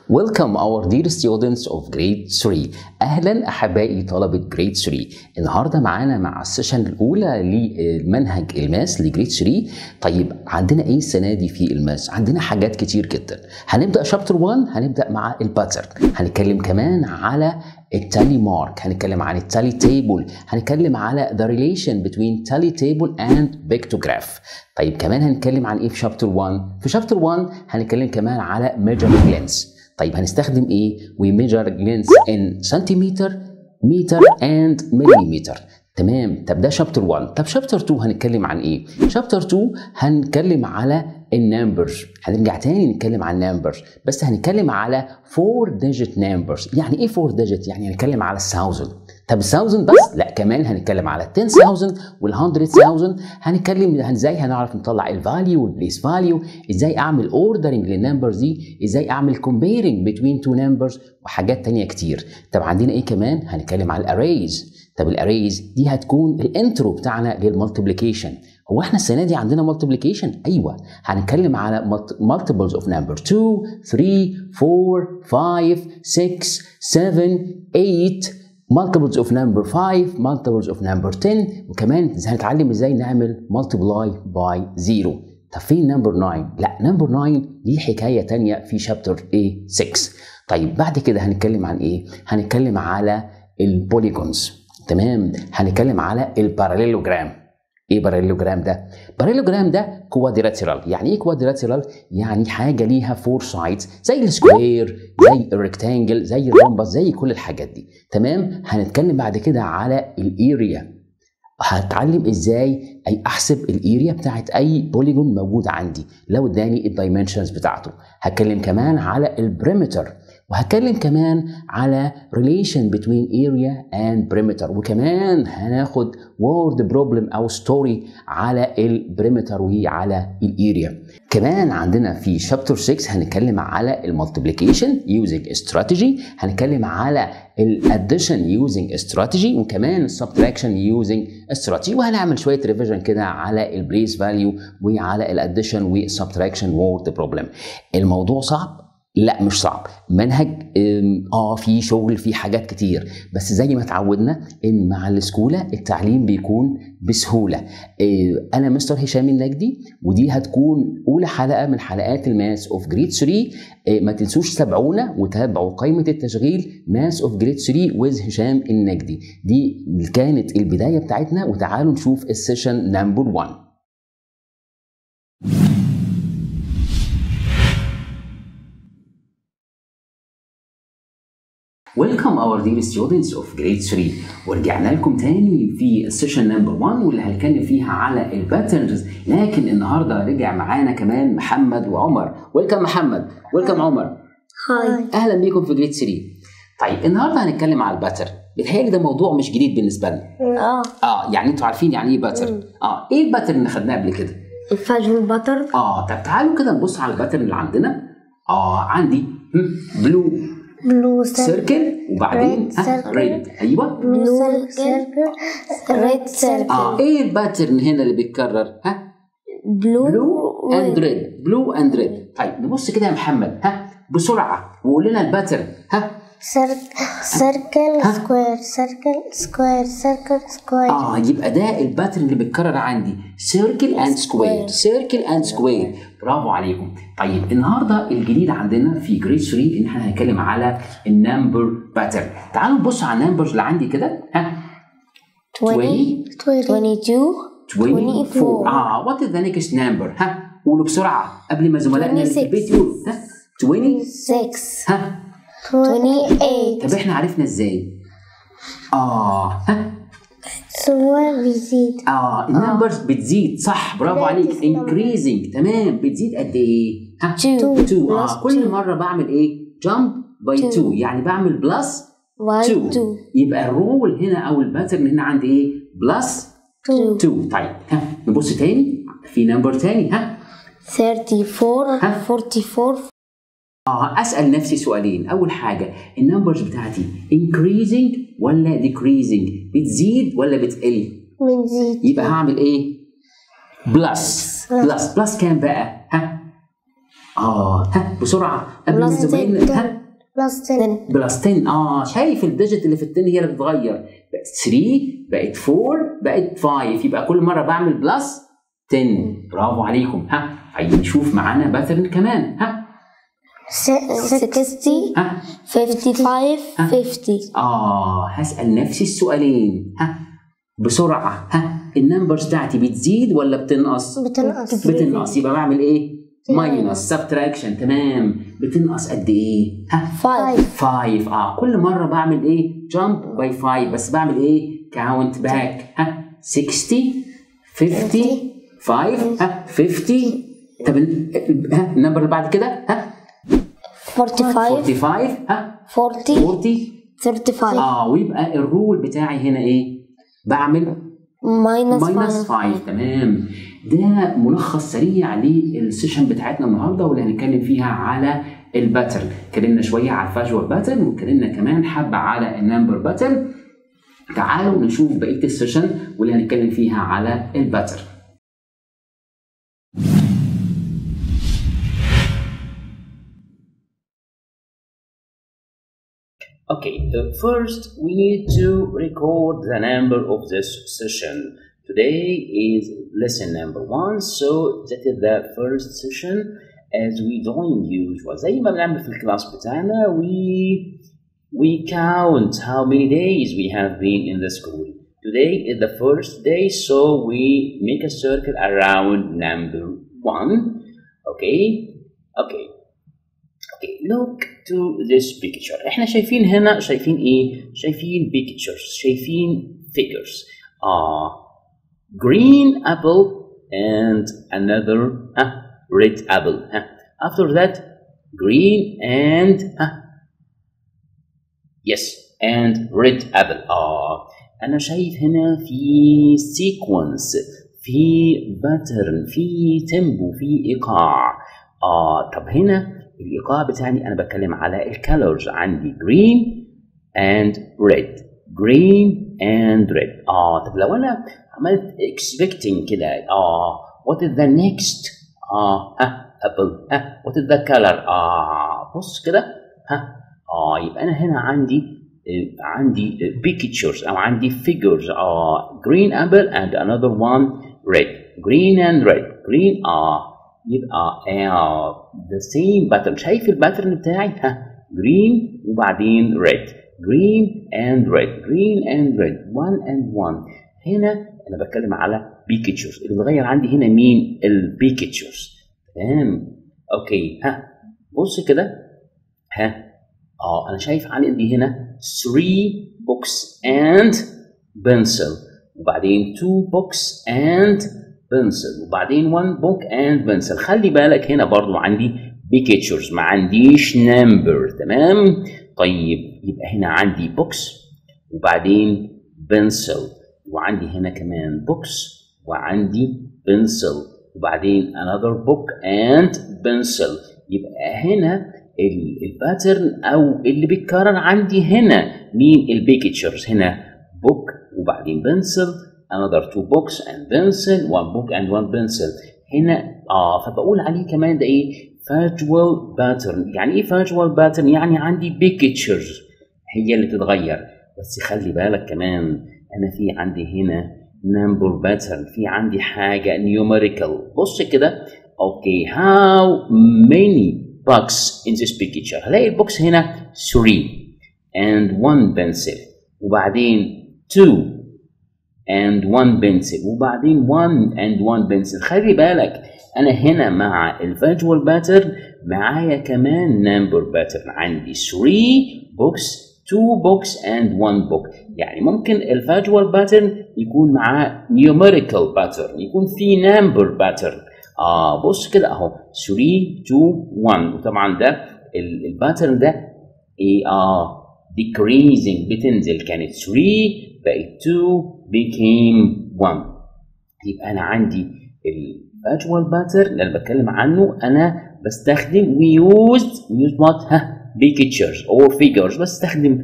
Welcome our dear students of grade 3 أهلا أحبائي طلبة grade 3 النهاردة معانا مع السيشن الأولى لمنهج الماس لجريد 3 طيب عندنا إيه السنة دي في الماس؟ عندنا حاجات كتير جدا هنبدأ شابتر 1 هنبدأ مع الباترن هنتكلم كمان على التالي مارك هنتكلم عن التالي تيبل هنتكلم على the relation between tally table and pictograph طيب كمان هنتكلم عن ايه في شابتر 1 في شابتر 1 هنتكلم كمان على measuring lengths طيب هنستخدم ايه we measure lengths in centimeter meter and millimeter تمام طب ده شابتر 1 طب شابتر 2 هنتكلم عن ايه شابتر 2 هنتكلم على النمبرز هنرجع تاني نتكلم عن نمبرز بس هنتكلم على 4 digit numbers يعني ايه 4 digit يعني هنتكلم على الثاوزند طب الثاوزند بس لا كمان هنتكلم على 10000 وال 100000 هنتكلم ازاي هنعرف نطلع الفاليو والبليس فاليو ازاي اعمل اوردرنج للنمبرز دي ازاي اعمل كومبيرنج بين تو نمبرز وحاجات تانية كتير طب عندنا ايه كمان هنتكلم على الاريز طب الاريز دي هتكون الانترو بتاعنا للمالتيبليكيشن هو احنا السنه دي عندنا مالتيبليكيشن ايوه هنتكلم على multiples of number 2 3 4 5 6 7 8 multiples of number 5 multiples of number 10 وكمان هنتعلم ازاي نعمل multiply by 0 طب فين نمبر 9 لا نمبر 9 دي حكايه تانية في شابتر ايه 6 طيب بعد كده هنتكلم عن ايه هنتكلم على البوليجونز تمام هنتكلم على الباراليلوجرام ايه باراليلوجرام ده باراليلوجرام ده كوادراتيرال يعني ايه كوادراتيرال يعني حاجه ليها فور سايدز زي السكوير زي الريكتانجل زي الرومبس زي كل الحاجات دي تمام هنتكلم بعد كده على الاريا هتعلم ازاي اي احسب الاريا بتاعت اي بوليجون موجود عندي لو اداني الدايمنشنز بتاعته هتكلم كمان على البريمتر وهتكلم كمان على relation between area and perimeter وكمان هناخد word problem او story على البريمتر وعلى الاريا كمان عندنا في شابتر 6 هنتكلم على المالتيبليكيشن using strategy هنتكلم على الاديشن using strategy وكمان subtraction using strategy وهنعمل شويه ريفيجن كده على البليس فاليو وعلى الاديشن والسبتراكشن وورد بروبلم الموضوع صعب لا مش صعب منهج اه في شغل في حاجات كتير بس زي ما اتعودنا ان مع السكوله التعليم بيكون بسهوله إيه انا مستر هشام النجدي ودي هتكون اولى حلقه من حلقات الماس اوف جريد 3 إيه ما تنسوش تتابعونا وتابعوا قائمه التشغيل ماس اوف جريد 3 ويز هشام النجدي دي كانت البدايه بتاعتنا وتعالوا نشوف السيشن نمبر 1 ويلكم اور دير ستودنتس اوف جريد 3 ورجعنا لكم تاني في السيشن نمبر 1 واللي هنتكلم فيها على الباترنز لكن النهارده رجع معانا كمان محمد وعمر ويلكم محمد ويلكم عمر هاي اهلا بيكم في جريد 3 طيب النهارده هنتكلم على الباترن بيتهيألي ده موضوع مش جديد بالنسبه لنا اه اه يعني انتوا عارفين يعني ايه باترن اه ايه الباترن اللي خدناه قبل كده الفجر البطر اه طب تعالوا كده نبص على الباترن اللي عندنا اه عندي بلو بلو سيركل وبعدين Red circle. ريد ايوه بلو سيركل ريد سيركل اه ايه الباترن هنا اللي بيتكرر ها بلو بلو اند ريد بلو اند ريد طيب نبص كده يا محمد ها بسرعه وقول لنا الباترن ها سيركل سكوير سيركل سكوير سيركل سكوير اه يبقى ده الباترن اللي بيتكرر عندي سيركل اند سكوير سيركل اند سكوير برافو عليكم طيب النهارده الجديد عندنا في جريد 3 ان احنا هنتكلم على النمبر باترن تعالوا نبص على النمبرز اللي عندي كده ها 20 22 24 اه وات از ذا نيكست نمبر ها قولوا بسرعه قبل ما زملائنا اللي في 26. البيت يقولوا ها 20 6 ها 28 طب احنا عرفنا ازاي اه ها سوا بيزيد اه النمبرز بتزيد صح برافو عليك increasing تمام بتزيد قد ايه ها 2 2 اه كل مره بعمل ايه jump by 2 يعني بعمل بلس 2 2 يبقى الرول هنا او الباترن هنا عندي ايه بلس 2 2 طيب ها نبص تاني في نمبر تاني ها 34 ها؟ 44 اه اسال نفسي سؤالين اول حاجه النمبرز بتاعتي increasing ولا decreasing بتزيد ولا بتقل بنزيد يبقى هعمل ايه بلس بلس بلس كام بقى ها اه ها بسرعه قبل ما بلس زمايلنا ستة. ها بلس 10 بلس 10 اه شايف الديجيت اللي في ال 10 هي اللي بتتغير بقت 3 بقت 4 بقت 5 يبقى كل مره بعمل بلس 10 برافو عليكم ها عايزين نشوف معانا باترن كمان ها 60 ها 55 50 اه هسأل نفسي السؤالين ها بسرعة ها النمبرز بتاعتي بتزيد ولا بتنقص؟ بتنقص بتنقص يبقى بعمل ايه؟ ماينس سبتراكشن تمام بتنقص قد ايه؟ ها 5 5 اه كل مرة بعمل ايه؟ جامب باي 5 بس بعمل ايه؟ كاونت باك ها 60 50 5 ها 50 طب ال- ال- ها النمبر اللي بعد كده ها 45 45 ها 40 40 35 اه ويبقى الرول بتاعي هنا ايه؟ بعمل ماينس ماينس 5 تمام ده ملخص سريع للسيشن بتاعتنا النهارده واللي هنتكلم فيها على الباترن اتكلمنا شويه على الفاجوال باترن واتكلمنا كمان حبه على النمبر باترن تعالوا نشوف بقيه السيشن واللي هنتكلم فيها على الباترن Okay, uh, first we need to record the number of this session. Today is lesson number one, so that is the first session as we doing usual. زي ما بنعمل في الكلاس بتاعنا we we count how many days we have been in the school. Today is the first day, so we make a circle around number one. Okay, okay. Okay, look to this picture. احنا شايفين هنا شايفين ايه؟ شايفين pictures، شايفين figures. آه green apple and another uh, red apple. huh. After that, green and uh, yes and red apple. آه أنا شايف هنا في sequence في pattern في tempo في إيقاع. آه طب هنا الايقاع بتاعي انا بتكلم على الكالرز عندي green and red green and red اه طب لو انا عملت expecting كده اه what is the next اه ها apple ها what is the color اه بص كده ها اه يبقى انا هنا عندي آه، عندي آه، pictures او عندي figures اه green apple and another one red green and red green اه يبقى آه the same pattern شايف الباترن بتاعي ها green وبعدين red green and red green and red one and one هنا انا بتكلم على pictures اللي بتغير عندي هنا مين البيكتشرز تمام اوكي ها بص كده ها اه انا شايف عندي هنا 3 books and pencil وبعدين 2 books and pencil وبعدين 1 book and pencil خلي بالك هنا برضو عندي pictures ما عنديش number تمام طيب يبقى هنا عندي books وبعدين pencil وعندي هنا كمان books وعندي pencil وبعدين another book and pencil يبقى هنا الباترن او اللي بيتكرر عندي هنا مين البيكتشرز هنا book وبعدين pencil another two books and pencil one book and one pencil هنا اه فبقول عليه كمان ده ايه فاجوال باترن يعني ايه فاجوال باترن يعني عندي بيكتشرز هي اللي تتغير بس خلي بالك كمان انا في عندي هنا نمبر باترن في عندي حاجه نيوميريكال بص كده اوكي how many books in this picture هلاقي البوكس هنا 3 and one pencil وبعدين 2 and one pencil وبعدين one and one pencil خلي بالك انا هنا مع الفيجوال باترن معايا كمان نمبر باترن عندي 3 books 2 books and 1 book يعني ممكن الفيجوال باترن يكون معاه numerical باترن يكون في نمبر باترن اه بص كده اهو 3 2 1 وطبعا ده الباترن ده ايه اه decreasing بتنزل كانت 3 بقت 2 became 1 يبقى انا عندي الفيجوال باترن اللي انا بتكلم عنه انا بستخدم we used we used what ها pictures or figures بستخدم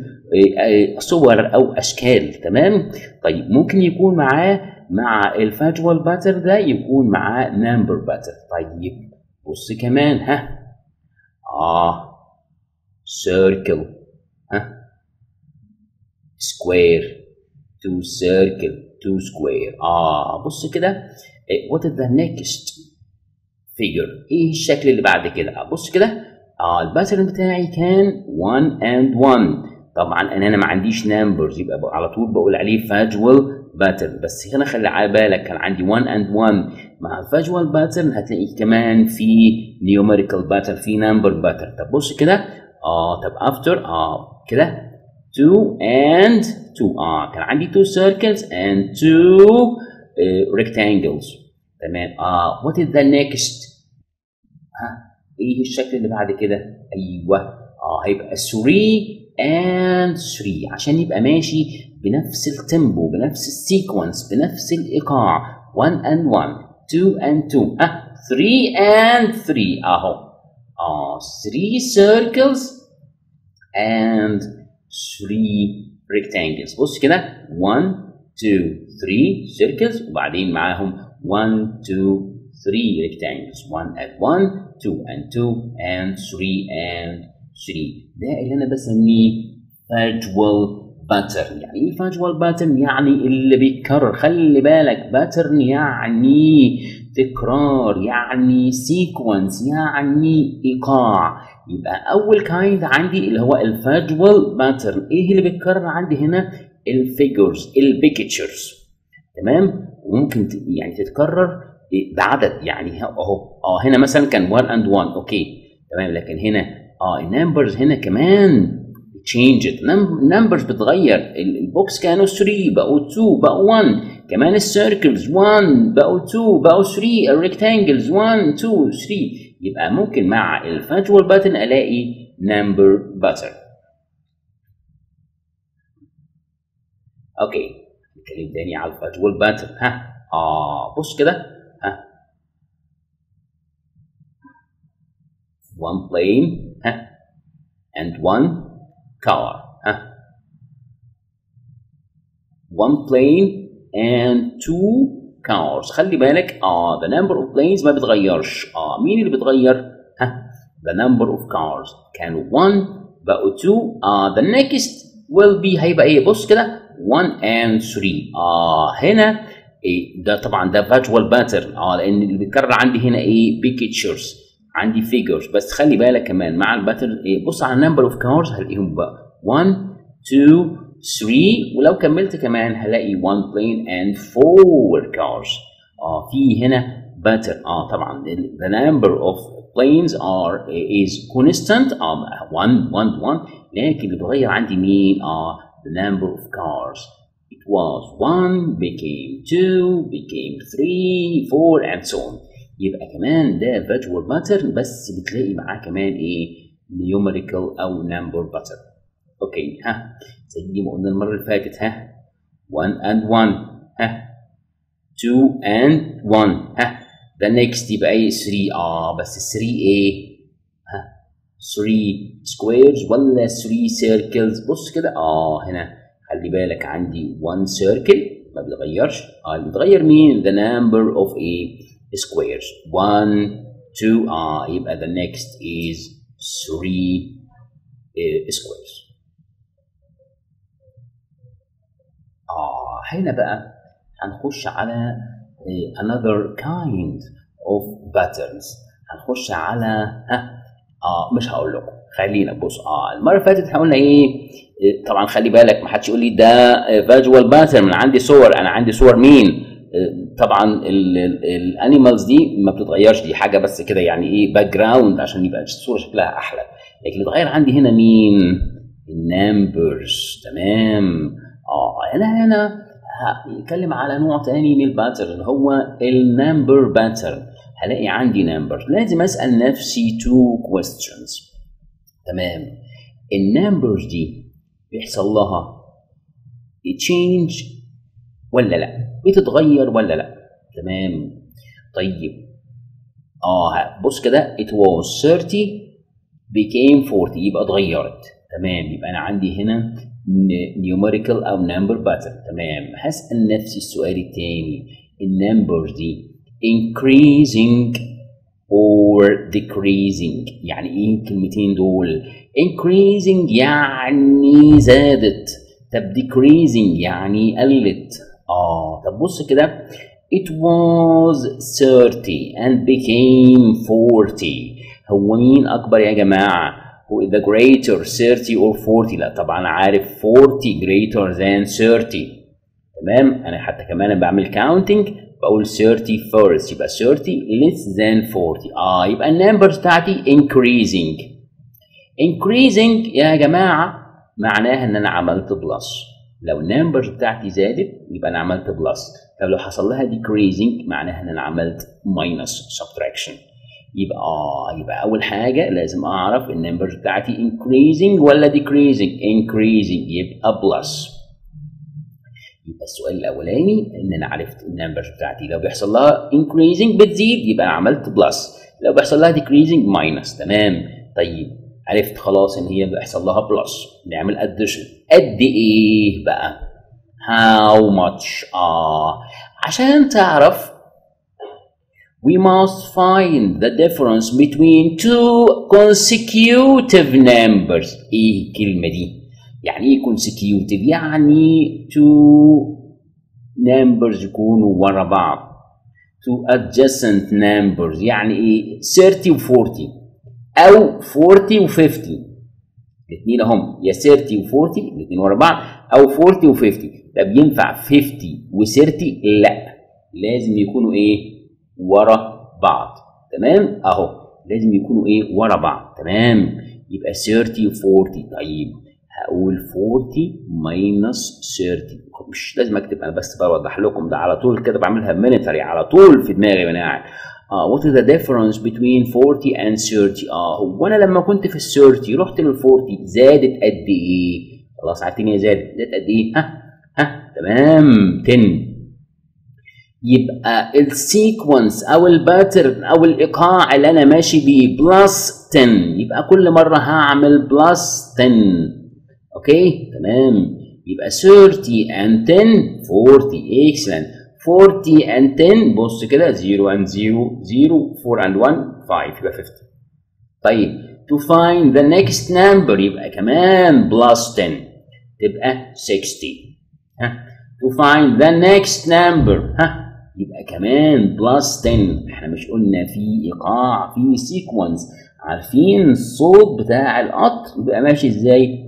صور او اشكال تمام طيب ممكن يكون معاه مع الفاجوال باتر ده يكون معاه نمبر باتر طيب بص كمان ها اه circle ها square to circle to square اه بص كده إيه، what is the next figure ايه الشكل اللي بعد كده آه، بص كده اه الباترن بتاعي كان 1 and 1 طبعا انا انا ما عنديش numbers يبقى بقى على طول بقول عليه فاجوال باترن بس هنا خلي على بالك كان عندي 1 and 1 مع الفاجوال باترن هتلاقي كمان في numerical باترن في number باترن طب بص كده اه طب after اه كده 2 and 2 اه كان عندي 2 circles and 2 uh, rectangles تمام اه what is the next ها ايه الشكل اللي بعد كده ايوه اه هيبقى 3 and 3 عشان يبقى ماشي بنفس التيمبو بنفس السيكونس بنفس الايقاع 1 and 1 2 and 2 اه 3 and 3 اهو اه 3 circles and 3 rectangles بص كده 1 2 3 circles وبعدين معاهم 1 2 3 rectangles 1 and 1 2 and 2 and 3 and 3 ده اللي انا بسميه فاجوال باترن يعني ايه فاجوال باترن يعني اللي بيتكرر خلي بالك باترن يعني تكرار يعني سيكونس يعني ايقاع يبقى اول كايند عندي اللي هو الفاجوال باترن ايه اللي بيتكرر عندي هنا الفيجرز البيكتشرز تمام وممكن ت- يعني تتكرر بعدد يعني اهو اه هنا مثلا كان 1 and 1 اوكي تمام لكن هنا اه النمبرز هنا كمان changed نمبرز بتغير ال- البوكس كانوا 3 بقوا 2 بقوا 1 كمان السيركلز 1 بقوا 2 بقوا 3 الريكتانجلز 1 2 3 يبقى ممكن مع الفاجوال باترن الاقي نمبر باترن اوكي نتكلم تاني على الفاجوال باترن ها اه بص كده ها one plane ها and one car ها one plane and two cars خلي بالك اه the number of planes ما بتغيرش اه مين اللي بتغير ها the number of cars كانوا 1 بقوا 2 اه the next will be هيبقى ايه بص كده 1 and 3 اه هنا إيه ده طبعا ده فاجوال باترن اه لان اللي بيتكرر عندي هنا ايه بيكتشرز عندي فيجرز بس خلي بالك كمان مع الباترن إيه بص على نمبر اوف كارز هلاقيهم بقى 1 2 3 ولو كملت كمان هلاقي 1 plane and 4 cars اه في هنا باترن اه طبعا the number of planes are is constant اه 1 1 1 لكن اللي بيتغير عندي مين اه the number of cars it was 1 became 2 became 3 4 and so on يبقى كمان ده فيجوال باترن بس بتلاقي معاه كمان ايه numerical او number pattern اوكي ها زي ما قلنا المره اللي فاتت ها 1 and 1 ها 2 and 1 ها the next يبقى ايه 3 اه بس 3 ايه ها 3 squares ولا 3 circles بص كده اه هنا خلي بالك عندي 1 circle ما بيتغيرش اه اللي بيتغير مين the number of ايه squares 1 2 اه يبقى the next is 3 إيه squares اه هنا بقى هنخش على إيه another kind of patterns هنخش على ها اه مش هقول لكم خلينا بص اه المره اللي فاتت احنا قلنا ايه إيه، طبعا خلي بالك ما حدش يقول لي ده فيجوال باترن من عندي صور انا عندي صور مين إيه، طبعا الانيمالز دي ما بتتغيرش دي حاجه بس كده يعني ايه باك جراوند عشان يبقى الصوره شكلها احلى لكن اللي اتغير عندي هنا مين النمبرز تمام اه انا هنا هنتكلم على نوع تاني من الباترن هو النمبر باترن هلاقي عندي نمبر لازم اسال نفسي تو questions تمام النمبرز دي بيحصل لها تشينج ولا لا بتتغير ولا لا تمام طيب اه بص كده it was 30 became 40 يبقى اتغيرت تمام يبقى انا عندي هنا numerical او number pattern تمام هسأل نفسي السؤال التاني النمبر دي increasing or decreasing يعني ايه الكلمتين دول increasing يعني زادت طب decreasing يعني قلت اه طب بص كده it was 30 and became 40 هو مين اكبر يا جماعه هو the greater 30 or 40 لا طبعا عارف 40 greater than 30 تمام انا حتى كمان أنا بعمل counting بقول 30 first يبقى 30 less than 40 اه يبقى النمبر بتاعتي increasing increasing يا جماعه معناها ان انا عملت بلس لو النمبر بتاعتي زادت يبقى انا عملت بلس طب لو حصل لها decreasing معناها ان انا عملت minus subtraction يبقى اه يبقى اول حاجه لازم اعرف النمبر بتاعتي increasing ولا decreasing increasing يبقى بلس يبقى السؤال الاولاني ان انا عرفت النمبر بتاعتي لو بيحصل لها increasing بتزيد يبقى انا عملت بلس لو بيحصل لها decreasing minus تمام طيب عرفت خلاص ان هي بيحصل لها بلس نعمل addition قد ايه بقى how much اه عشان تعرف we must find the difference between two consecutive numbers ايه الكلمه دي يعني ايه consecutive يعني two numbers يكونوا ورا بعض two adjacent numbers يعني ايه 30 و 40 او 40 و 50 الاثنين اهم يا 30 و 40 الاثنين ورا بعض او 40 و 50 طب ينفع 50 و 30 لا لازم يكونوا ايه ورا بعض تمام اهو لازم يكونوا ايه ورا بعض تمام يبقى 30 و 40 طيب هقول 40 ماينس 30 مش لازم اكتب انا بس بوضح لكم ده على طول كده بعملها مينيتري على طول في دماغي وانا قاعد اه what is the difference between 40 and 30 اه هو انا لما كنت في ال 30 رحت لل 40 زادت قد ايه خلاص عارفين هي زادت زادت قد ايه ها ها تمام 10 يبقى السيكونس او الباترن او الايقاع اللي انا ماشي بيه بلس 10 يبقى كل مره هعمل بلس 10 اوكي تمام يبقى 30 and 10 40 excellent 40 and 10 بص كده 0 and 0 0 4 and 1 5 يبقى 50 طيب to find the next number يبقى كمان plus 10 تبقى 60 ها to find the next number ها يبقى كمان بلس 10 احنا مش قلنا في ايقاع في سيكونس عارفين الصوت بتاع القطر بيبقى ماشي ازاي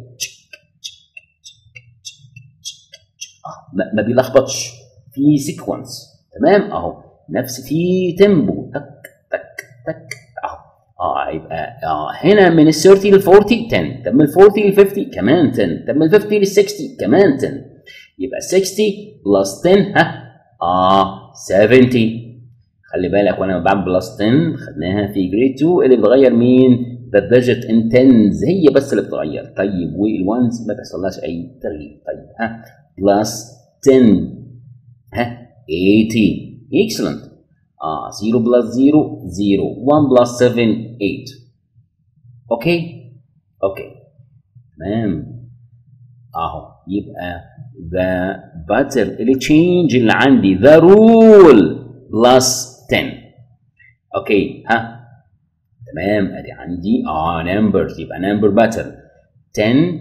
آه ما بيلخبطش في سيكونس تمام اهو نفس في تيمبو تك تك تك اهو اه يبقى اه هنا من ال 30 لل 40 10 طب من ال 40 لل 50 كمان 10 طب من ال 50 لل 60 كمان 10 يبقى 60 بلس 10 ها اه 70 خلي بالك وانا بعمل بلس 10 خدناها في جريد 2 اللي بتغير مين؟ ذا ديجيت ان تنز هي بس اللي بتغير طيب والوانز ما بيحصلهاش اي تغيير طيب ها بلس 10 ها 80 اكسلنت اه 0 بلس 0 0 1 بلس 7 8 اوكي اوكي تمام اهو يبقى the butter اللي change اللي عندي the rule plus 10 اوكي ها تمام ادي عندي اه numbers يبقى number butter 10 15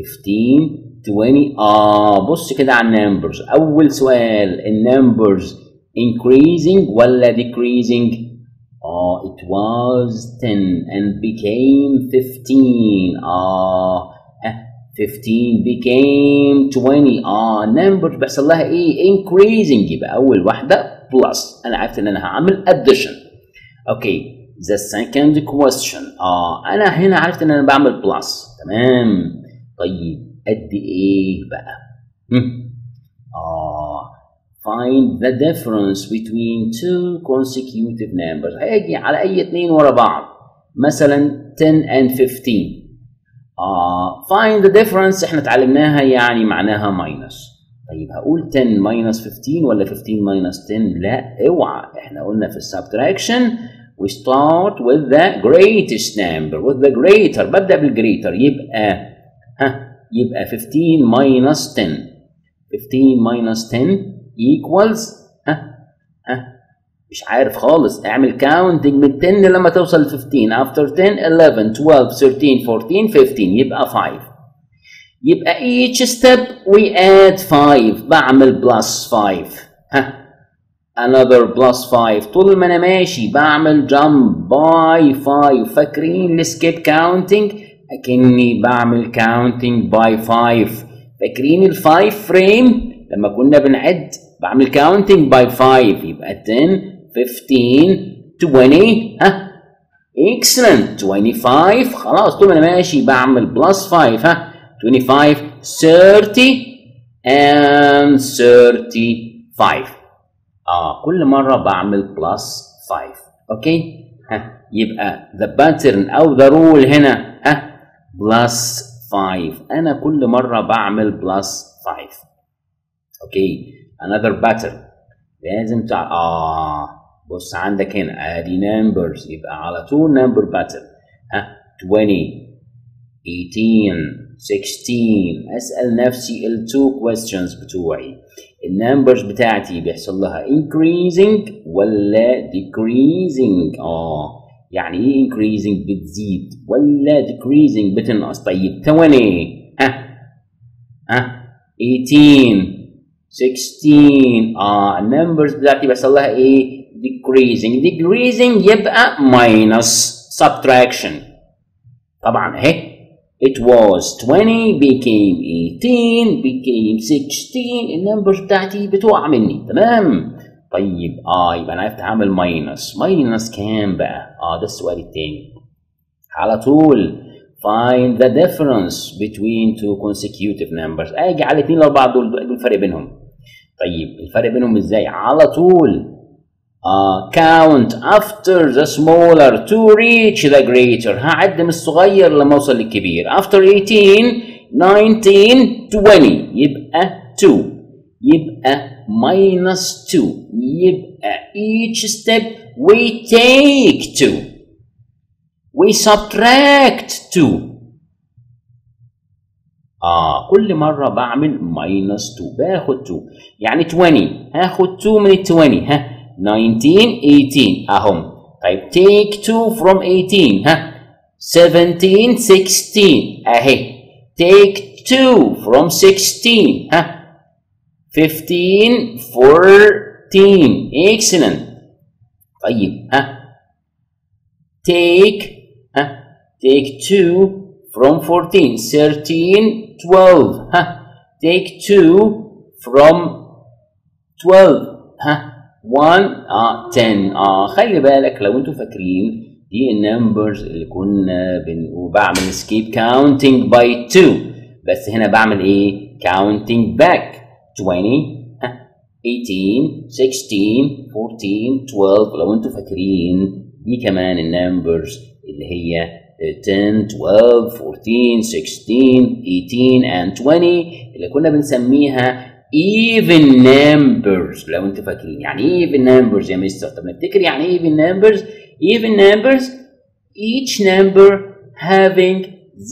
20 اه بص كده على النمبرز اول سؤال النمبرز increasing ولا decreasing اه it was 10 and became 15 اه 15 became 20 اه نمبر بيحصل لها ايه increasing يبقى اول واحده plus انا عرفت ان انا هعمل addition اوكي the second question اه انا هنا عرفت ان انا بعمل plus تمام طيب قد ايه بقى هم. اه find the difference between two consecutive numbers هيجي على اي اتنين ورا بعض مثلا 10 and 15 آه find the difference احنا اتعلمناها يعني معناها minus طيب هقول 10 minus 15 ولا 15 minus 10 لا اوعى احنا قلنا في السبتراكشن we start with the greatest number with the greater ببدأ بالجريتر يبقى ها يبقى 15 minus 10 15 minus 10 equals ها ها مش عارف خالص اعمل كاونتنج من 10 لما توصل ل 15 after 10 11 12 13 14 15 يبقى 5 يبقى each step we add 5 بعمل plus 5 ها another plus 5 طول ما انا ماشي بعمل jump by 5 فاكرين السكيب كاونتنج اكني بعمل counting by 5 فاكرين ال 5 فريم لما كنا بنعد بعمل counting by 5 يبقى 10 15 20 ها excellent 25 خلاص طول ما انا ماشي بعمل بلس 5 ها 25 30 and 35 اه كل مره بعمل بلس 5 اوكي ها يبقى the pattern او the rule هنا ها بلس 5 انا كل مره بعمل بلس 5 اوكي another pattern لازم تع... اه بص عندك هنا ادي numbers يبقى على طول number pattern ها 20 18 16 اسال نفسي ال two questions بتوعي النمبرز بتاعتي بيحصل لها increasing ولا decreasing اه يعني ايه increasing بتزيد ولا decreasing بتنقص طيب 20 ها ها 18 16 اه النمبرز بتاعتي بيحصل لها ايه decreasing decreasing يبقى minus subtraction طبعا اهي it was 20 became 18 became 16 النمبرز بتاعتي بتقع مني تمام طيب اه يبقى انا عرفت اعمل ماينس ماينس كام بقى اه ده السؤال التاني على طول find the difference between two consecutive numbers اجي على الاثنين الاربعه دول دول الفرق بينهم طيب الفرق بينهم ازاي على طول uh, count after the smaller to reach the greater هعد من الصغير لما اوصل للكبير after 18 19 20 يبقى 2 يبقى minus 2 يبقى each step we take 2 we subtract 2 اه كل مرة بعمل minus 2 باخد 2 يعني 20 هاخد 2 من ال 20 ها 19 18 اهم طيب take 2 from 18 ها 17 16 اهي take 2 from 16 ها 15 14 excellent طيب ها take ها take 2 from 14 13 12 ها take 2 from 12 ها 1 اه 10 اه خلي بالك لو انتوا فاكرين دي النمبرز اللي كنا بن... بعمل سكيب كاونتنج باي 2 بس هنا بعمل ايه counting back 20 ها 18 16 14 12 لو انتوا فاكرين دي كمان النمبرز اللي هي 10 12 14 16 18 and 20 اللي كنا بنسميها even numbers لو انتوا فاكرين يعني ايه even numbers يا مستر طب نفتكر يعني ايه even numbers even numbers each number having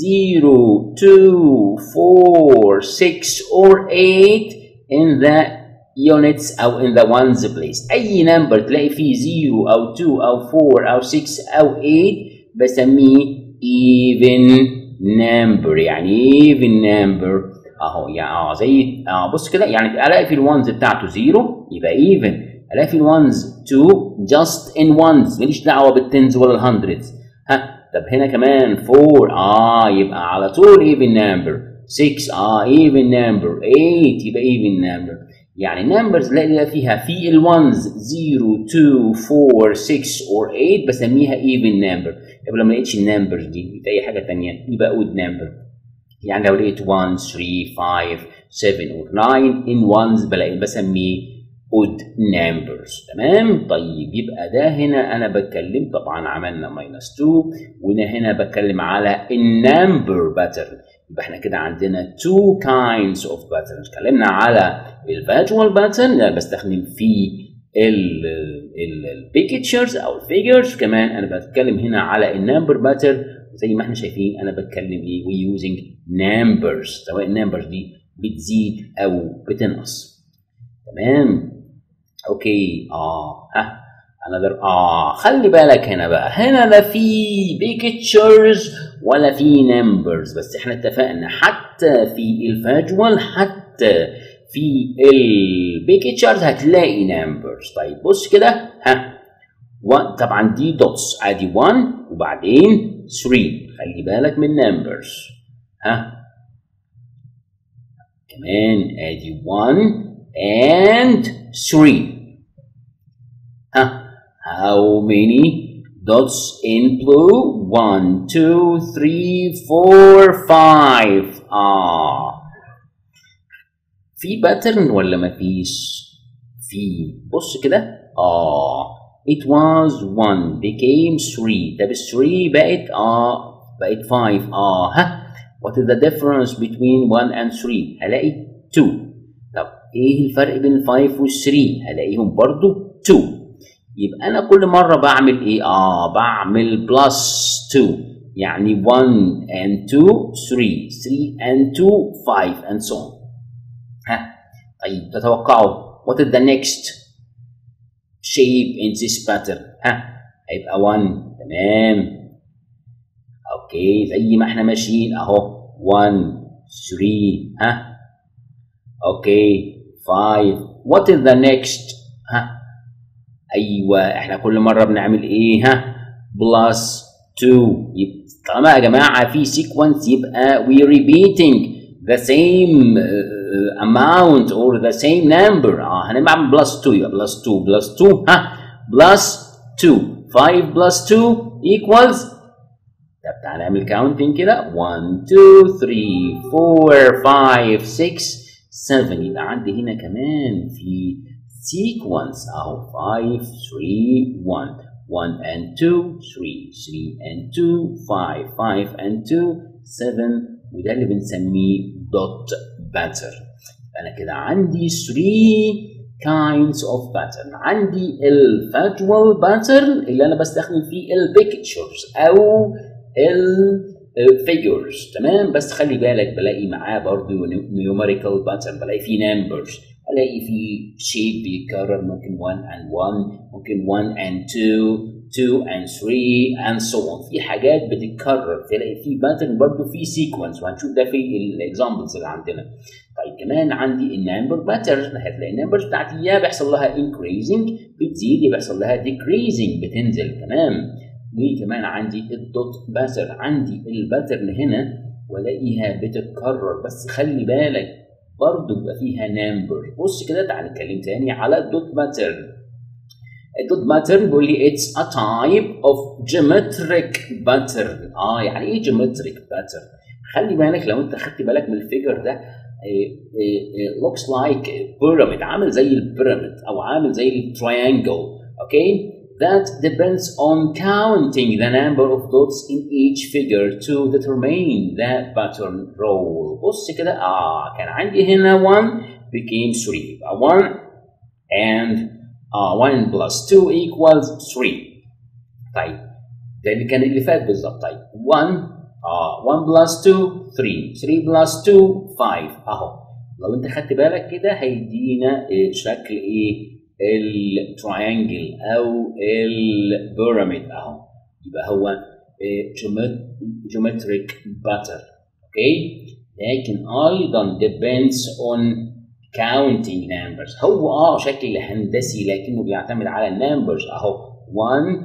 0 2 4 6 or 8 in the units او in the ones place اي نمبر تلاقي فيه 0 او 2 او 4 او 6 او 8 بسميه even number يعني even number اهو يعني اه زي اه بص كده يعني الاقي في الوانز بتاعته 0 يبقى even الاقي في الوانز 2 just in ones ماليش دعوه بالتنز ولا الهندردز ها طب هنا كمان 4 اه يبقى على طول even number 6 اه even number 8 يبقى even number يعني النمبرز اللي فيها في الوانز 0 2 4 6 or 8 بسميها even number طب لو ما لقيتش النمبرز دي يبقى اي حاجه ثانيه يبقى odd number يعني لو لقيت 1 3 5 7 or 9 in ones بلاقي بسميه odd numbers تمام طيب يبقى ده هنا انا بتكلم طبعا عملنا minus 2 وهنا هنا بتكلم على النمبر pattern يبقى احنا كده عندنا two kinds of patterns اتكلمنا على الفيجوال باترن اللي بستخدم فيه البيكتشرز او الفيجرز كمان انا بتكلم هنا على النمبر باترن زي ما احنا شايفين انا بتكلم ايه وي يوزنج نمبرز سواء النمبرز دي بتزيد او بتنقص تمام اوكي اه ها another اه خلي بالك هنا بقى هنا لا في pictures ولا في numbers بس احنا اتفقنا حتى في الفاجوال حتى في البيكتشرز هتلاقي numbers طيب بص كده ها و- طبعا دي دوتس ادي 1 وبعدين 3 خلي بالك من numbers ها كمان ادي 1 and 3 ها how many dots in blue 1 2 3 4 5 اه في باترن ولا مفيش في بص كده اه it was 1 became 3 طب ال 3 بقت اه بقت 5 اه ها what is the difference between 1 and 3 هلاقي 2 طب ايه الفرق بين ال 5 وال 3 هلاقيهم برضو 2 يبقى انا كل مره بعمل ايه اه بعمل بلس 2 يعني 1 and 2 3 3 and 2 5 and so on ها طيب تتوقعوا what is the next shape in this pattern ها هيبقى 1 تمام اوكي زي ما احنا ماشيين اهو 1 3 ها اوكي 5 what is the next ها ايوه احنا كل مره بنعمل ايه ها بلس 2 يبقى طالما يا جماعه في سيكونس يبقى we repeating the same uh, amount or the same number اه هنعمل بلس 2 يبقى بلس 2 بلس 2 ها بلس 2 5 بلس 2 equals طب تعالى نعمل كاونتنج كده 1 2 3 4 5 6 7 يبقى عندي هنا كمان في sequence اهو 5 3 1 1 and 2 3 3 and 2 5 5 and 2 7 وده اللي بنسميه dot pattern انا كده عندي 3 kinds of pattern عندي الفاجوال pattern اللي انا بستخدم فيه البيكتشرز او الفيجرز تمام بس خلي بالك بلاقي معاه برضه numerical pattern بلاقي فيه numbers الاقي فيه shape بيتكرر ممكن 1 and 1 ممكن 1 and 2 2 and 3 and so on في حاجات بتتكرر تلاقي في باترن برضه في سيكونس وهنشوف ده في الاكزامبلز اللي عندنا طيب كمان عندي النمبر باترن هتلاقي النمبرز بتاعتي يا بيحصل لها increasing بتزيد يا بيحصل لها decreasing بتنزل تمام وكمان عندي الدوت باترن عندي الباترن هنا والاقيها بتتكرر بس خلي بالك برضه بيبقى فيها نمبر بص كده تعالى نتكلم تاني على الدوت باترن الدوت باترن بيقول لي اتس ا تايب اوف جيومتريك باترن اه يعني ايه جيومتريك باترن خلي بالك لو انت خدت بالك من الفيجر ده لوكس لايك بيراميد عامل زي البيراميد او عامل زي التريانجل اوكي that depends on counting the number of dots in each figure to determine the pattern role بص كده اه كان عندي هنا 1 became 3 يبقى 1 and uh, 1 plus 2 equals 3 طيب ده اللي كان اللي فات بالظبط طيب 1 اه 1 plus 2 3 3 plus 2 5 اهو لو انت خدت بالك كده هيدينا إيه شكل ايه التراينجل او البيراميد اهو يبقى هو جيومتريك باتر اوكي لكن ايضا depends on counting numbers هو اه شكل هندسي لكنه بيعتمد على النمبرز اهو 1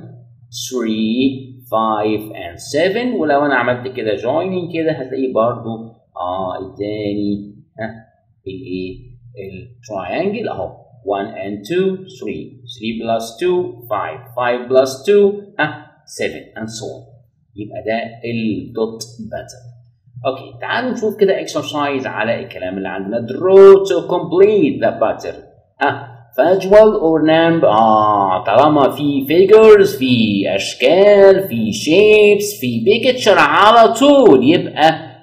3 5 and 7 ولو انا عملت كده joining كده هتلاقيه برضو اه اداني ها الايه التراينجل اهو 1 and 2 3 3 plus 2 5 5 plus 2 ها 7 and so on يبقى ده الدوت باترن اوكي تعالوا نشوف كده اكسرسايز على الكلام اللي عندنا draw to complete the pattern ها فاجوال اور نامب اه طالما في فيجرز في اشكال في شيبس في بيكتشر على طول يبقى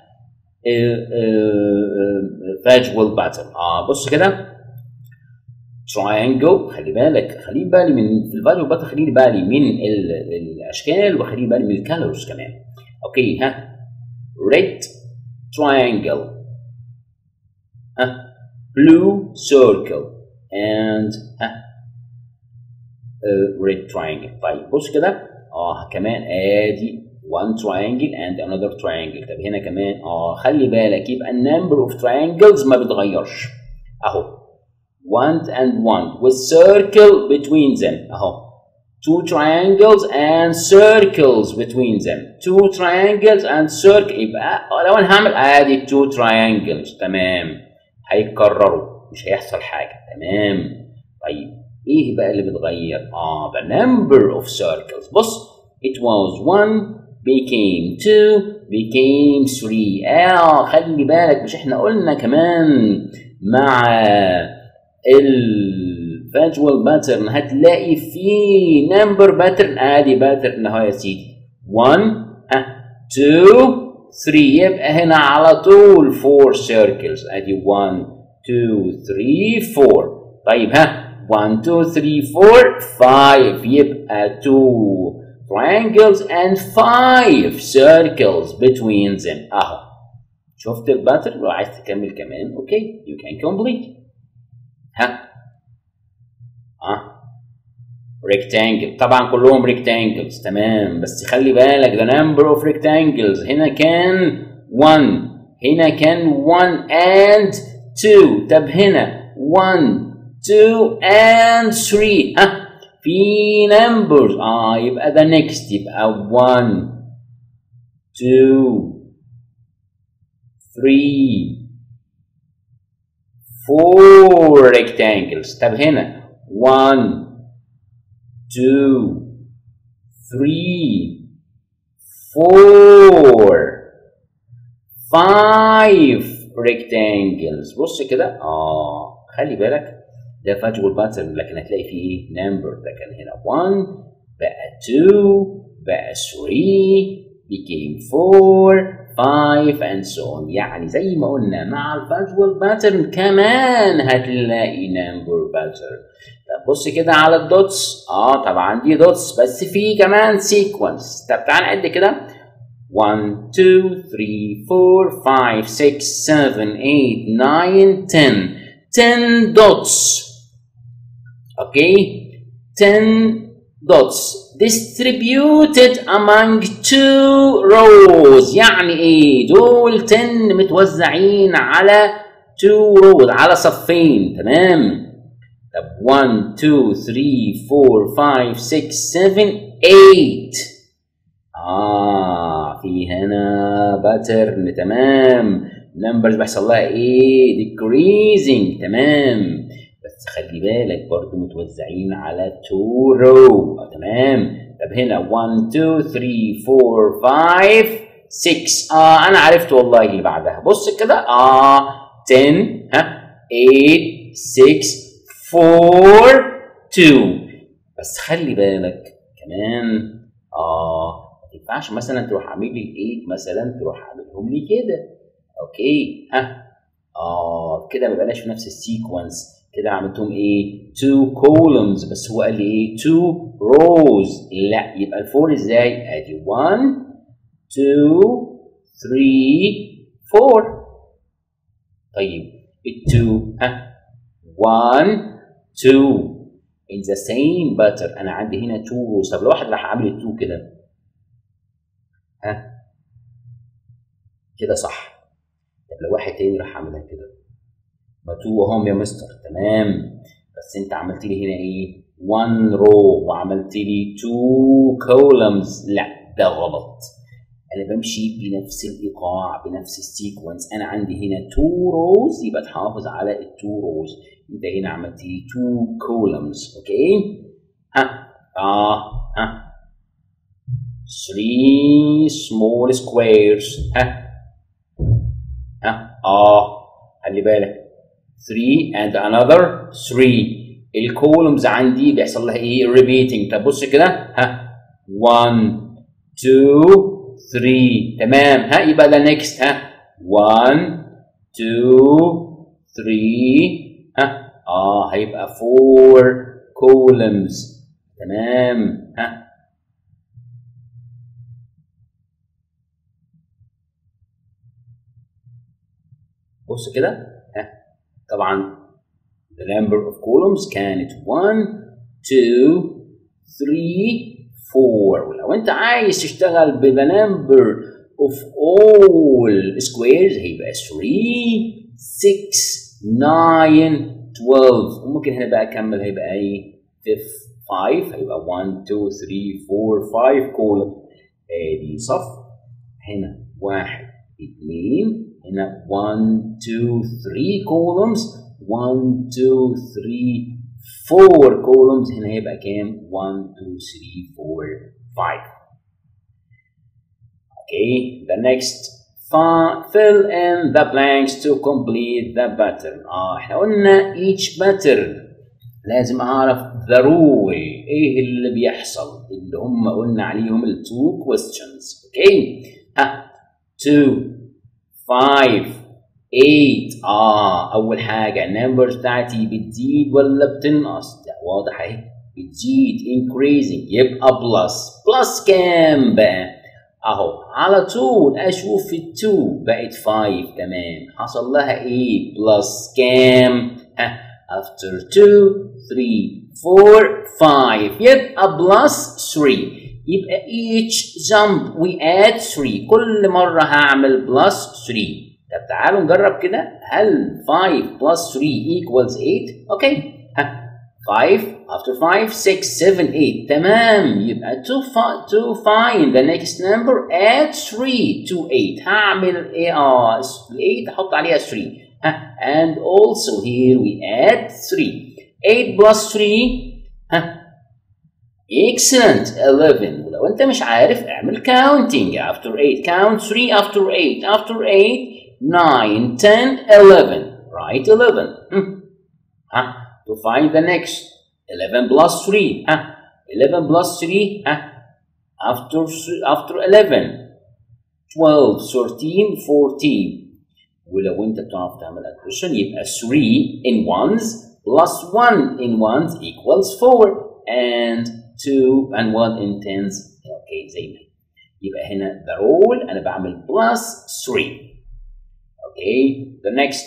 فاجوال باترن اه بص كده تراينجل خلي بالك خلي بالي من في الفاجوال باترن خلي بالي من ال الاشكال وخلي بالي من الكالرز كمان اوكي ها red triangle ها blue circle and ها red triangle طيب بص كده اه كمان ادي one triangle and another triangle طب هنا كمان اه خلي بالك يبقى النمبر of triangles ما بتغيرش اهو one and one with circle between them اهو two triangles and circles between them two triangles and circle يبقى لو انا هعمل ادي two triangles تمام هيتكرروا مش هيحصل حاجه تمام طيب ايه بقى اللي بتغير اه the number of circles بص it was one became two became three اه خلي بالك مش احنا قلنا كمان مع الفاجوال باترن هتلاقي في نمبر باترن ادي باترن اهو يا سيدي 1 ها 2 3 يبقى هنا على طول 4 سيركلز ادي 1 2 3 4 طيب ها 1 2 3 4 5 يبقى 2 triangles and 5 circles between them اهو شفت الباترن لو عايز تكمل كمان اوكي you can complete ها اه rectangle طبعا كلهم rectangles تمام بس خلي بالك the number of rectangles هنا كان 1 هنا كان 1 and 2 طب هنا 1 2 and 3 ها في numbers اه يبقى the next يبقى 1 2 3 4 rectangles طب هنا 1 2 3 4 5 rectangles بص كده اه خلي بالك ده فاجوال باترن لكن هتلاقي فيه ايه نمبر ده كان هنا 1 بقى 2 بقى 3 became 4 5 and so on يعني زي ما قلنا مع الفاجوال باترن كمان هتلاقي نمبر باترن طب بص كده على الدوتس اه طبعا دي دوتس بس في كمان سيكونس طب تعال نعد كده 1 2 3 4 5 6 7 8 9 10 10 dots okay 10 dots distributed among two rows يعني ايه دول 10 متوزعين على two rows على صفين تمام طب 1 2 3 4 5 6 7 8 اه في هنا باترن تمام نمبرز بيحصل لها ايه decreasing تمام بس خلي بالك برضو متوزعين على 2 رو آه تمام طب هنا 1 2 3 4 5 6 اه انا عرفت والله اللي بعدها بص كده اه 10 ها 8 6 4 2 بس خلي بالك كمان اه ما ينفعش مثلا تروح عامل لي 8 مثلا تروح عاملهم لي كده اوكي ها اه كده ما بقناش في نفس السيكونس كده عملتهم ايه 2 columns بس هو قال لي ايه 2 rows لا يبقى الفور ازاي ادي 1 2 3 4 طيب ال2 ها 1 2 in the same pattern انا عندي هنا 2 rows طب لو واحد راح عامل ال2 كده ها كده صح طب لو واحد تاني راح عاملها كده ما 2 اهم يا مستر تمام بس انت عملت لي هنا ايه 1 رو وعملت لي 2 columns لا ده غلط انا بمشي بنفس الايقاع بنفس السيكونس انا عندي هنا 2 روز يبقى تحافظ على ال 2 روز انت هنا عملت لي 2 columns اوكي ها اه ها 3 small squares ها ها اه خلي بالك 3 and another 3 الكولومز عندي بيحصل لها ايه repeating طب بص كده ها 1 2 3 تمام ها يبقى ده next ها 1 2 3 ها اه هيبقى 4 columns تمام ها بص كده ها طبعا the number of columns كانت 1 2 4 ولو انت عايز تشتغل بذا نمبر اوف اول سكويرز هيبقى 3 6 9 12 وممكن هنا بقى اكمل هيبقى ايه 5 هيبقى 1 2 3 4 5 كولوم ادي صف هنا واحد اثنين هنا 1 2 3 columns 1 2 3 4 columns هنا هيبقى كام 1 2 3 4 5 Okay, the next fill in the blanks to complete the pattern. اه احنا قلنا each pattern لازم اعرف the rule ايه اللي بيحصل اللي هم قلنا عليهم ال two questions. Okay. ها 2 5 8 اه اول حاجه النمبرز بتاعتي بتزيد ولا بتنقص؟ لا واضح اهي بتزيد increasing يبقى بلس بلس كام بقى؟ اهو على طول اشوف ال 2 بقت 5 تمام حصل لها ايه بلس كام ها after 2 3 4 5 يبقى بلس 3 يبقى each jump we add 3 كل مرة هعمل بلس 3 طب تعالوا نجرب كده هل 5 plus 3 equals 8 اوكي ها 5 after 5 6 7 8 تمام يبقى to, fi to find the next number add 3 to 8 هعمل ايه اه 8 احط عليها 3 ها and also here we add 3 8 plus 3 ها excellent 11 ولو انت مش عارف اعمل counting after 8 count 3 after 8 after 8 9 10 11 right 11 hmm. ها to find the next 11 plus 3 ها 11 plus 3 ها after after 11 12 13 14 ولو انت بتعرف تعمل addition يبقى 3 in ones plus 1 in ones equals 4 and 2 and 1 in tens اوكي زي ما يبقى هنا the rule انا بعمل plus 3 اوكي the next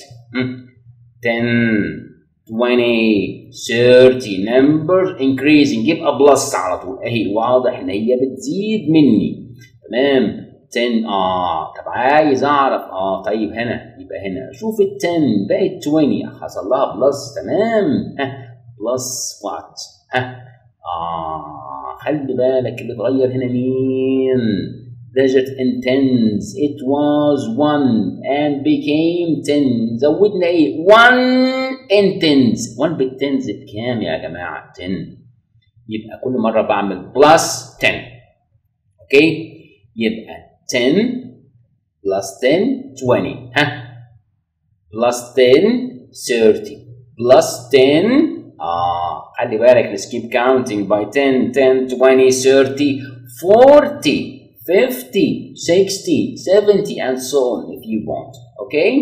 10 20 30 numbers increasing يبقى بلس على طول اهي واضح ان هي بتزيد مني تمام 10 اه طب عايز اعرف اه طيب هنا يبقى هنا شوف ال 10 بقت 20 حصل لها بلس تمام ها بلس وات ها اه خلي بالك اللي اتغير هنا مين digit in tens it was 1 and became 10 زودنا ايه 1 in tens 1 بالتنز بكام يا جماعه 10 يبقى كل مره بعمل بلس 10 اوكي يبقى 10 بلس 10 20 ها بلس 10 30 بلس 10 اه خلي بالك let's keep counting by 10 10 20 30 40 50, 60, 70, and so on if you want. Okay?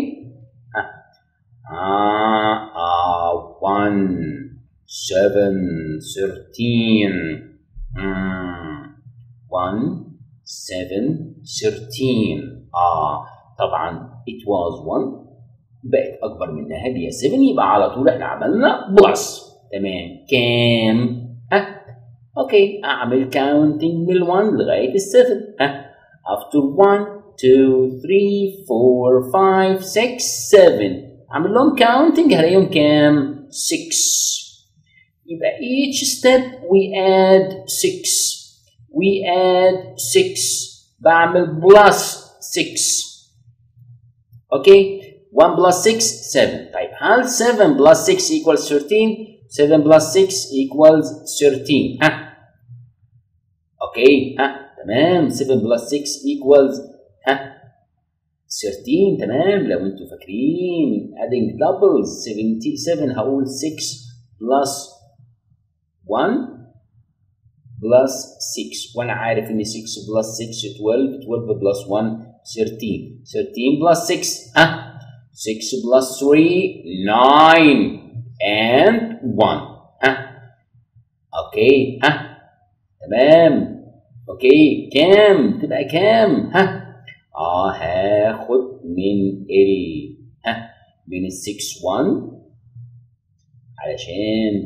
Ah, uh, uh, 1, 7, 13, mm, 1, 7, 13. آه طبعا it was 1 بقت أكبر منها اللي هي 7 يبقى على طول احنا عملنا بلس تمام كام؟ ها اوكي اعمل كاونتنج من 1 لغايه ال 7 ها after 1 2 3 4 5 6 7 اعمل لهم كاونتنج هلاقيهم كام 6 يبقى each step we add 6 we add 6 بعمل بلس 6 اوكي 1 بلس 6 7 طيب هل 7 بلس 6 equals 13 7 plus 6 equals 13 ها اوكي ها تمام 7 plus 6 equals ها 13 تمام لو انتوا فاكرين adding doubles 77 هقول 6 plus 1 plus 6 وانا عارف ان 6 plus 6 12 12 plus 1 13 13 plus 6 ها 6 plus 3 9 and 1 ها اوكي ها تمام اوكي كام تبقى كام ها اه هاخد من ال ها من ال 6 1 علشان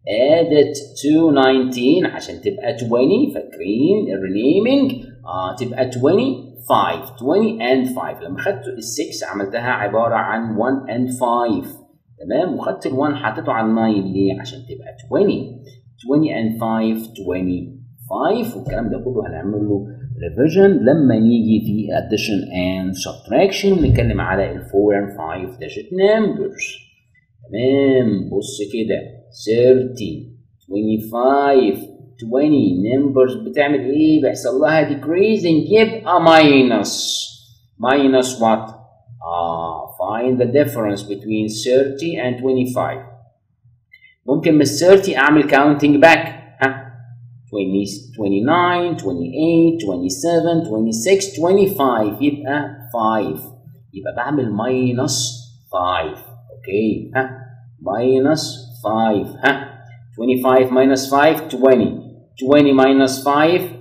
added to 19 عشان تبقى 20 فاكرين الرينيمينج اه تبقى 25 20 and 5 لما خدت ال 6 عملتها عباره عن 1 and 5 تمام وخدت ال 1 حطيته على ال 9 ليه؟ عشان تبقى 20 20 and 5 25 والكلام ده كله هنعمل له revision لما نيجي في addition and subtraction ونتكلم على ال 4 and 5 digit numbers تمام بص كده 30 25 20 numbers بتعمل ايه بيحصل لها decreasing يبقى minus minus what آه find the difference between 30 and 25 ممكن من 30 اعمل counting back ها 20 29 28 27 26 25 يبقى 5 يبقى بعمل minus 5 اوكي ها minus 5 ها 25 minus 5 20 20 minus 5 15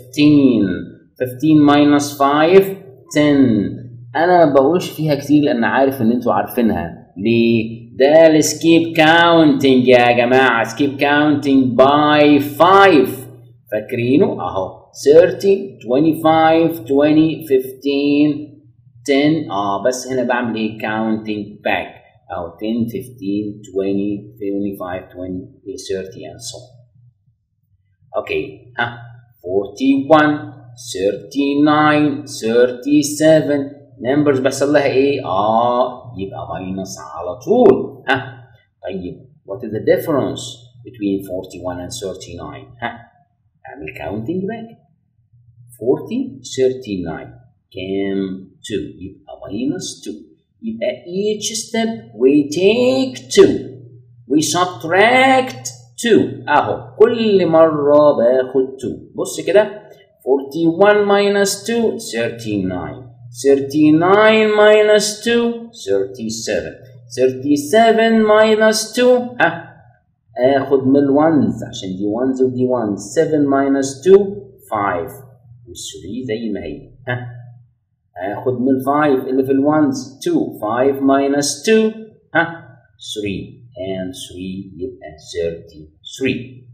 15 minus 5 10 انا ما بقولش فيها كتير لان عارف ان انتوا عارفينها ليه ده السكيب كاونتنج يا جماعه سكيب كاونتنج باي 5 فاكرينه اهو 30 25 20 15 10 اه بس هنا بعمل ايه كاونتنج باك او 10 15 20 25 20 30 and so on اوكي ها 41 39 37 نمبرز بيحصل لها ايه اه يبقى ماينس على طول ها طيب what is the difference between 41 and 39 ها اعمل counting back 40 39 كام 2 يبقى minus 2 يبقى each step we take 2 we subtract 2 اهو كل مرة باخد 2 بص كده 41 minus 2 39 39 minus 2 37 37 minus 2 ها اخد من الونز عشان دي ونز ودي ونز 7 minus 2 5 وال3 زي ما هي ها اخد من ال5 اللي في الونز 2 5 minus 2 ها 3 and 3 يبقى 33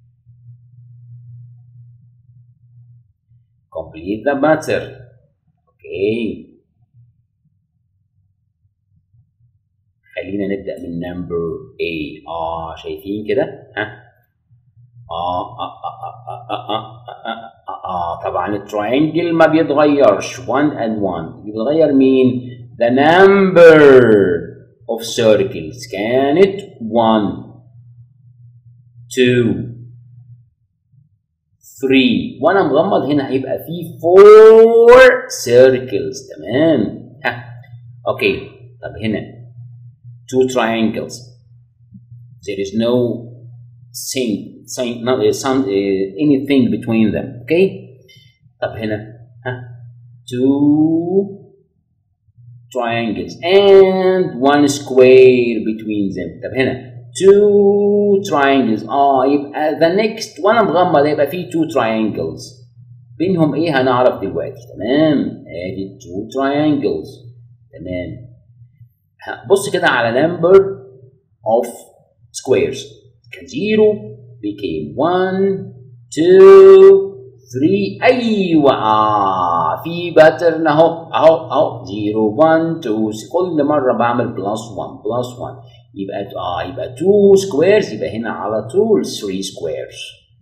complete the pattern اوكي خلينا نبدا من نمبر A اه شايفين كده ها آه آه آه آه آه آه آه آه آه طبعا التراينجل ما بيتغيرش 1 and 1 بيتغير مين؟ the number of circles كانت 1 2 3 وانا مغمض هنا هيبقى في 4 circles تمام ها اوكي طب هنا two triangles there is no same, same not, uh, some, uh, anything between them okay طب هنا ها two triangles and one square between them طب هنا two triangles اه يبقى the next وانا مغمض يبقى في two triangles بينهم ايه هنعرف دلوقتي تمام ادي two triangles تمام بص كده على number of squares كان 0 became 1 2 3 ايوه اه في باترن اهو اهو اهو 0 1 2 كل مره بعمل بلس 1 بلس 1 يبقى اه يبقى 2 سكويرز يبقى هنا على طول 3 سكويرز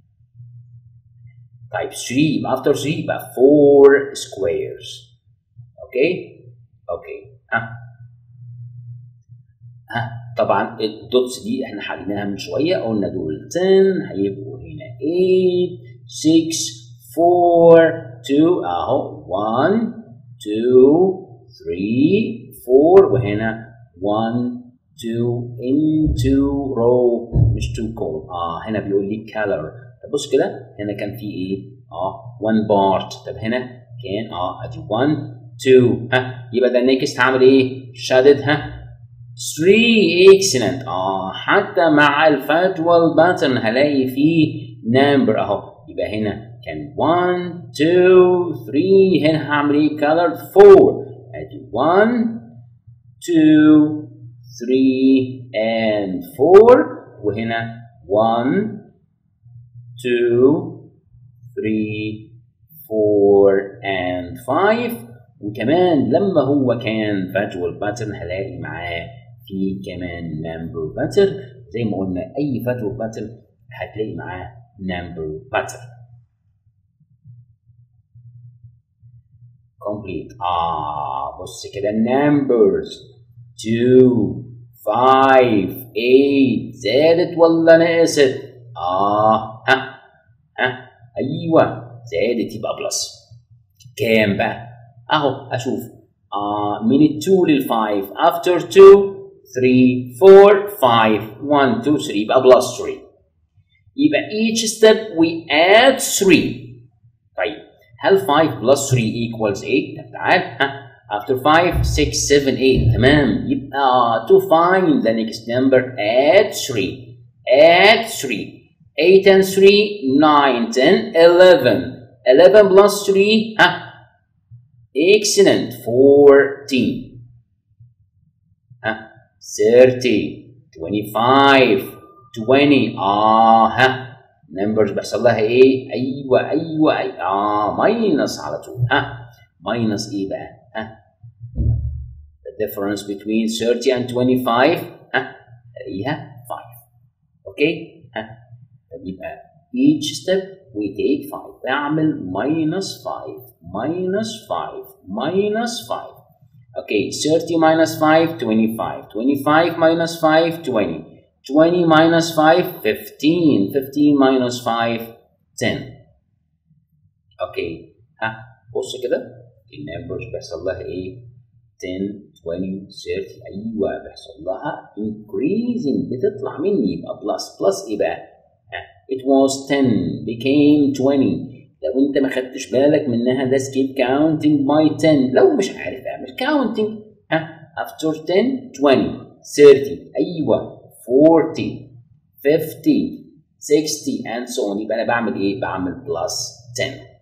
طيب 3 يبقى افتر 3 يبقى 4 سكويرز اوكي اوكي ها ها طبعا الدوتس دي احنا حليناها من شويه قلنا دول 10 هيبقوا هنا 8 6 4 2 اهو 1 2 3 4 وهنا 1 2 into row مش two column اه هنا بيقول لي color طب بص كده هنا كان في ايه اه 1 part طب هنا كان اه ادي 1 2 ها يبقى ده next هعمل ايه شدد ها 3 excellent اه حتى مع الفاتوال باترن هلاقي فيه number اهو يبقى هنا كان 1 2 3 هنا هعمل ايه color 4 ادي 1 2 3 and 4 وهنا 1 2 3 4 and 5 وكمان لما هو كان فاجوال باترن هلاقي معاه في كمان نمبر باترن زي ما قلنا اي فاجوال باترن هتلاقي معاه نمبر باترن complete اه بص كده numbers 2 5 8 زادت ولا نقصت اه ها ها ايوه زادت يبقى بلس كام بقى اهو اشوف آه من ال 2 لل 5 after 2 3 4 5 1 2 3 يبقى بلس 3 يبقى each step we add 3 طيب هل 5 plus 3 equals 8 طب تعال ها after 5 6 7 8 تمام يبقى to find the next number add 3 add 3 8 and 3 9 10 11 11 plus 3 ها excellent 14 ها 30 25 20 اه ها نمبرز بيحصل لها ايه ايوه ايوه أي. اه ماينس على طول ها ماينس ايه بقى ها the difference between 30 and 25 ها الاقيها 5 اوكي ها طب يبقى each step we take 5 بعمل minus 5 minus 5 minus 5 Okay, 30 minus 5, 25. 25 minus 5, 20. 20 minus 5, 15. 15 minus 5, 10. Okay, ها بص كده النمبرز بيحصل لها ايه؟ 10 20 30 ايوه بيحصل لها increasing بتطلع مني يبقى بلس بلس ايه بقى؟ ها it was 10 became 20 لو انت ما خدتش بالك منها ده skip counting by 10 لو مش عارف اعمل counting ها after 10 20 30 ايوه 40 50 60 and so on يبقى انا بعمل ايه؟ بعمل بلس 10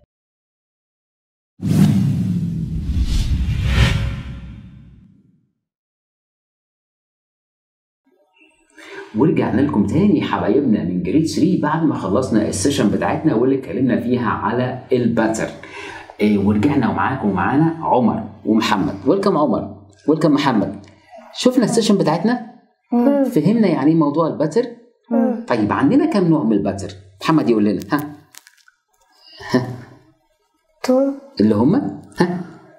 ورجعنا لكم تاني حبايبنا من جريد 3 بعد ما خلصنا السيشن بتاعتنا واللي اتكلمنا فيها على الباترن إيه ورجعنا ومعاكم ومعانا عمر ومحمد ويلكم عمر ويلكم محمد شفنا السيشن بتاعتنا فهمنا يعني ايه موضوع الباتر طيب عندنا كم نوع من الباتر محمد يقول لنا ها تو اللي هم ها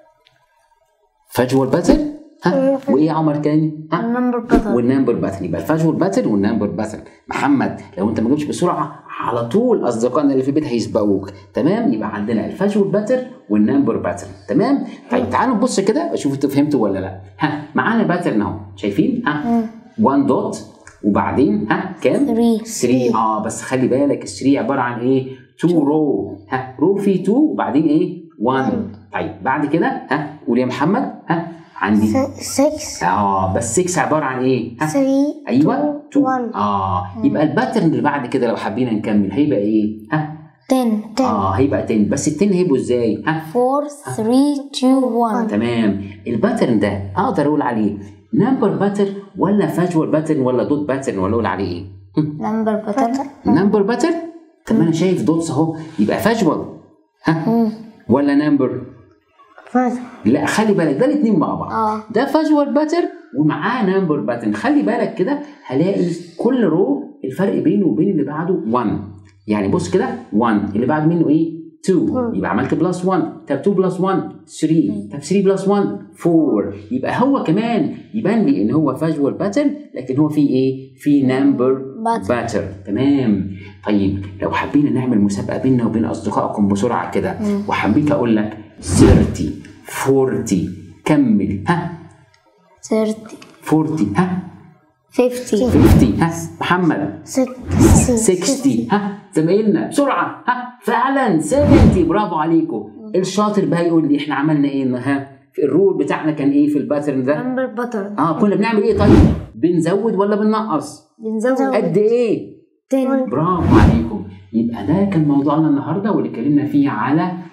فاجوال باتر ها وايه يا عمر تاني ها نمبر باتر والنمبر باترن يبقى الفاجوال باترن والنمبر باترن محمد لو انت ما جبتش بسرعه على طول اصدقائنا اللي في البيت هيسبقوك تمام يبقى عندنا الفاجوال باترن والنمبر باترن تمام طيب تعالوا نبص كده اشوف انتوا فهمتوا ولا لا ها معانا باترن اهو شايفين ها 1 دوت وبعدين ها كام 3 3 اه بس خلي بالك ال 3 عباره عن ايه 2 رو ها رو في 2 وبعدين ايه 1 طيب بعد كده ها قول يا محمد ها عندي 6 اه بس 6 عباره عن ايه؟ ها 3 ايوه 2 1 اه يبقى الباترن اللي بعد كده لو حبينا نكمل هيبقى ايه؟ ها 10 10 اه هيبقى 10 بس ال 10 هيبقوا ازاي؟ ها 4 3 2 1 تمام الباترن ده اقدر اقول عليه نمبر باترن ولا فاجوال باترن ولا دوت باترن ولا اقول عليه ايه؟ نمبر باتر نمبر باترن طب ما انا شايف دوتس اهو يبقى فاجوال ها ولا نمبر باتر لا خلي بالك ده الاثنين مع بعض اه ده فاجوال باتر ومعاه نمبر باترن خلي بالك كده هلاقي كل رو الفرق بينه وبين اللي بعده 1 يعني بص كده 1 اللي بعد منه ايه 2 يبقى عملت بلس 1 طب 2 بلس 1 3 طب 3 بلس 1 4 يبقى هو كمان يبان لي ان هو فاجوال باترن لكن هو فيه ايه فيه نمبر Pattern. باتر تمام طيب لو حبينا نعمل مسابقه بيننا وبين اصدقائكم بسرعه كده وحبيت اقول لك 30 40 كمل ها 30 40 ها 50 50 ها محمد 60 60 ها زمايلنا بسرعه ها فعلا 70 برافو عليكم الشاطر بقى يقول لي احنا عملنا ايه ها في الرول بتاعنا كان ايه في الباترن ده نمبر باتر اه كنا بنعمل ايه طيب بنزود ولا بننقص بنزود قد ايه 10 برافو عليكم يبقى ده كان موضوعنا النهارده واللي اتكلمنا فيه على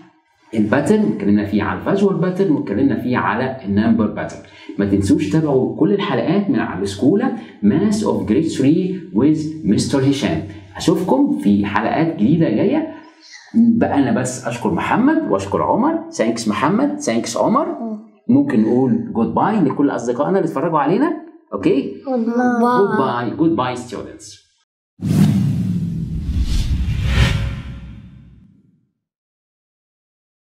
الباترن اتكلمنا فيه على الفيجوال باترن واتكلمنا فيه على النمبر باترن ما تنسوش تابعوا كل الحلقات من على السكولا ماس اوف جريد 3 ويز مستر هشام اشوفكم في حلقات جديده جايه بقى انا بس اشكر محمد واشكر عمر ثانكس محمد ثانكس عمر ممكن نقول جود باي لكل اصدقائنا اللي اتفرجوا علينا اوكي Goodbye. جود باي جود باي ستودنتس